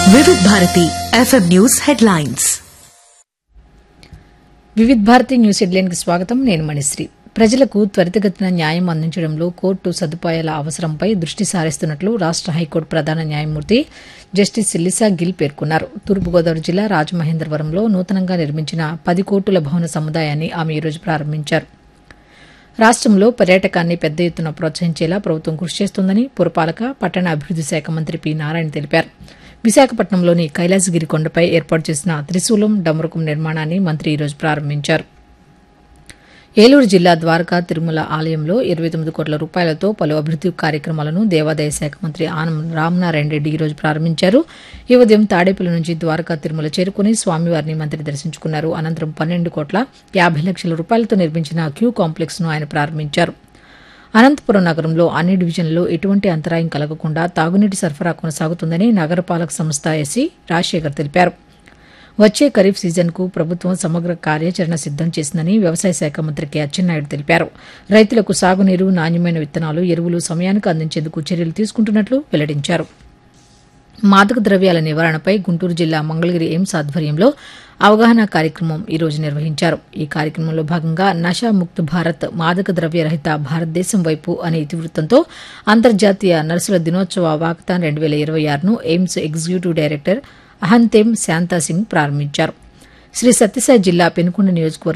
వివిధ Bharati FM news headlines Vividh Bharati news హెడ్లైన్కి స్వాగతం నేను మణిశ్రీ ప్రజలకు త్వరితగతిన న్యాయం అందించడంలో కోర్టు సదుపాయాల అవసరంపై దృష్టి సారిస్తున్నట్లు రాష్ట హైకోర్టు ప్రధాన న్యాయమూర్తి జస్టిస్ లిసా గిల్ పేర్కొన్నారు తూర్పుగోదావరి జిల్లా రాజమహేంద్రవరంలో నూతనంగా నిర్మించిన పది కోట్ల భవన సముదాయాన్ని ఆమె ఈరోజు ప్రారంభించారు రాష్ట్రంలో పర్యాటకాన్ని పెద్ద ఎత్తున ప్రోత్సహించేలా ప్రభుత్వం కృషి చేస్తోందని పురపాలక పట్టణ అభివృద్ది శాఖ మంత్రి పి నారాయణ తెలిపారు విశాఖపట్నంలోని కైలాసగిరి కొండపై ఏర్పాటు చేసిన త్రిశూలం డమరుకం నిర్మాణాన్ని మంత్రి ఈరోజు ప్రారంభించారు ఏలూరు జిల్లా ద్వారకా తిరుమల ఆలయంలో ఇరవై తొమ్మిది కోట్ల రూపాయలతో పలు అభివృద్ది కార్యక్రమాలను దేవాదాయ శాఖ మంత్రి ఆనం రామనారాయణ రెడ్డి ఈరోజు ప్రారంభించారు ఈ ఉదయం తాడేపల్లి నుంచి ద్వారకా తిరుమల చేరుకుని స్వామివారిని మంత్రి దర్శించుకున్నారు అనంతరం పన్నెండు కోట్ల యాభై లక్షల రూపాయలతో నిర్మించిన క్యూ కాంప్లెక్స్ ను ఆయన ప్రారంభించారు అనంతపురం నగరంలో అన్ని డివిజన్లలో ఎటువంటి అంతరాయం కలగకుండా తాగునీటి సరఫరా కొనసాగుతుందని నగరపాలక సంస్థ ఎస్సీ రాజశేఖర్ తెలిపారు వచ్చే ఖరీఫ్ సీజన్కు ప్రభుత్వం సమగ్ర కార్యాచరణ సిద్దం చేసిందని వ్యవసాయ శాఖ మంత్రి కె అచ్చెన్నాయుడు తెలిపారు రైతులకు సాగునీరు నాణ్యమైన విత్తనాలు ఎరువులు సమయానికి అందించేందుకు చర్యలు తీసుకుంటున్నట్లు వెల్లడించారు మాదక ద్రవ్యాల నివారణపై గుంటూరు జిల్లా మంగళగిరి ఎయిమ్స్ ఆధ్వర్యంలో అవగాహన కార్యక్రమం ఈ రోజు నిర్వహించారు ఈ కార్యక్రమంలో భాగంగా నషా ముక్త్ భారత్ మాదక ద్రవ్య రహిత భారతదేశం వైపు అనే ఇతివృత్తంతో అంతర్జాతీయ నర్సుల దినోత్సవ వాకథాన్ రెండు వేల ఇరవై ఆరును ఎయిమ్స్ ఎగ్జిక్యూటివ్ డైరెక్టర్ అహంతేమ్ శాంతాసింగ్ ప్రారంభించారు శ్రీ సత్యసాయి జిల్లా పెనుకొండ నియోజకవర్గం